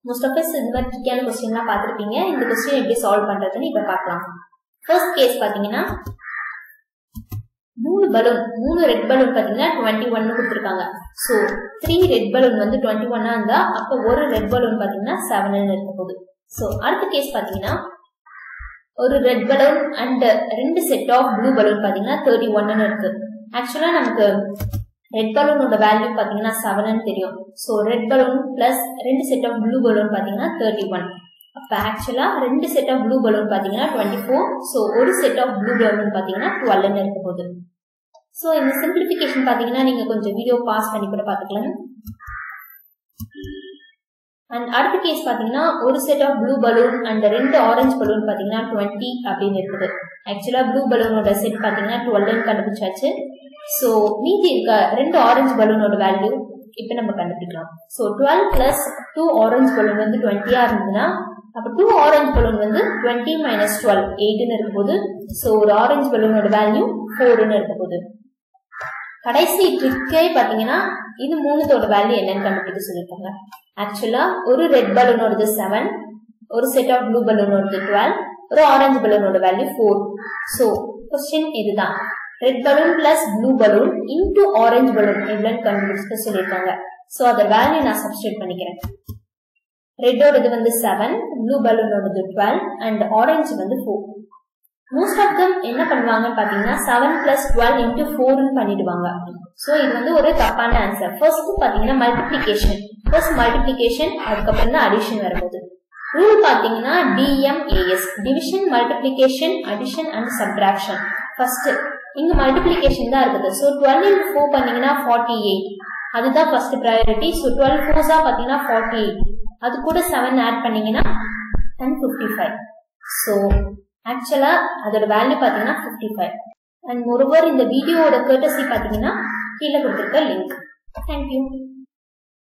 most of இந்த மாதிரி ட்ரிக்கியான கொஸ்டின்லாம் பார்த்துருப்பீங்க இந்த கொஸ்டின் எப்படி சால்வ் பண்ணுறதுன்னு இப்போ பார்க்கலாம் ஃபர்ஸ்ட் கேஸ் பார்த்தீங்கன்னா மூணு பலூன் மூணு ரெட் பலூன் பார்த்தீங்கன்னா டுவெண்ட்டி ஒன்னு கொடுத்துருக்காங்க ஸோ த்ரீ ரெட் பலூன் வந்து டுவெண்ட்டி ஒன்னா இருந்தா அப்போ ஒரு ரெட் பலூன் பார்த்தீங்கன்னா செவன் இருக்க போகுது ஸோ அடுத்த கேஸ் பார்த்தீங்கன்னா ஒரு ரெட் பலூன் அண்ட் ரெண்டு செட் ஆஃப் ப்ளூ பலூன் பார்த்தீங்கன்னா தேர்ட்டி ஒன்னு இருக்கு ஆக்சுவலாக நமக்கு ரெட் பலூனோட வேல்யூ பார்த்தீங்கன்னா செவன் தெரியும் ஸோ ரெட் பலூன் பிளஸ் ரெண்டு செட் ஆஃப் ப்ளூ பலூன் பார்த்தீங்கன்னா தேர்ட்டி ஒன் அப்போ ஆக்சுவலாக ரெண்டு செட் ஆஃப் ப்ளூ பலூன் பார்த்தீங்கன்னா டுவெண்ட்டி ஃபோர் ஸோ ஒரு செட் ஆஃப் ப்ளூ பலூன் பார்த்தீங்கன்னா டுவெல்னு இருக்க போகுது ஸோ இந்த சிம்பிளிஃபிகேஷன் பார்த்தீங்கன்னா நீங்கள் கொஞ்சம் வீடியோ பாஸ் பண்ணி கூட பார்த்துக்கலாம் அண்ட் அடுத்த கேஸ் பார்த்தீங்கன்னா ஒரு set of blue balloon and ரெண்டு ஆரஞ்சு பலூன் பார்த்தீங்கன்னா டுவெண்ட்டி அப்படின்னு இருக்குது ஆக்சுவலாக ப்ளூ பலூனோட செட் பார்த்தீங்கன்னா டுவெல்னு கண்டுபிடிச்சாச்சு ஸோ மீதி இருக்க ரெண்டு ஆரஞ்சு பலூனோட வேல்யூ இப்போ நம்ம கண்டுபிடிக்கலாம் so twelve plus two orange balloon வந்து டுவெண்ட்டியாக இருந்ததுன்னா அப்போ டூ ஆரஞ்சு பலூன் வந்து டுவெண்ட்டி மைனஸ் டுவெல் எயிட்னு இருக்க போது ஸோ ஒரு ஆரஞ்சு பலூனோட வேல்யூ ஃபோர்னு இருக்க போகுது கடைசி ட்ரிக்கே பார்த்தீங்கன்னா இது மூணுத்தோட வேல்யூ என்னன்னு கண்டுபிடிக்க சொல்லியிருக்காங்க ஆக்சுவலா ஒரு ரெட் பலூனோடது செவன் ஒரு செட் ஆஃப் ப்ளூ பலூனோடது டுவெல் ஒரு ஆரஞ்சு பலூனோட வேல்யூ ஃபோர் ஸோ கொஸ்டின் இதுதான் red balloon plus blue balloon into orange balloon எவ்வளோன்னு கண்டுபிடிக்க சொல்லியிருக்காங்க ஸோ அதோட வேல்யூ நான் சப்ஸ்டியூட் பண்ணிக்கிறேன் ரெட்டோடது வந்து செவன் ப்ளூ பலூனோடது டுவெல் அண்ட் ஆரஞ்சு வந்து ஃபோர் மோஸ்ட் ஆஃப் தம் என்ன பண்ணுவாங்கன்னு பார்த்தீங்கன்னா செவன் பிளஸ் டுவெல் இன்டூ ஃபோர்னு பண்ணிடுவாங்க ஸோ இது வந்து ஒரு தப்பான ஆன்சர் ஃபர்ஸ்ட் பார்த்தீங்கன்னா மல்டிப்ளிகேஷன் ஃபர்ஸ்ட் மல்டிப்ளிகேஷன் அதுக்கப்புறம் தான் அடிஷன் வரும்போது ரூல் பார்த்தீங்கன்னா DMAS division multiplication addition and subtraction first இங்க மல்டிப்ளிகேஷன் தான் இருக்குது ஸோ டுவெல் இன்ட் ஃபோர் பண்ணீங்கன்னா ஃபார்ட்டி எயிட் அதுதான் ஃபர்ஸ்ட் ப்ரையாரிட்டி ஸோ டுவெல் ஃபோர்ஸா பார்த்தீங்கன்னா ஃபார்ட்டி எயிட் அது கூட செவன் ஆட் பண்ணீங்கன்னா ten fifty five so actually அதோட வேல்யூ பார்த்தீங்கன்னா ஃபிஃப்டி ஃபைவ் அண்ட் மொரோவர் இந்த வீடியோவோட கேட்டசி பார்த்தீங்கன்னா கீழே கொடுத்துருக்க லிங்க் தேங்க்யூ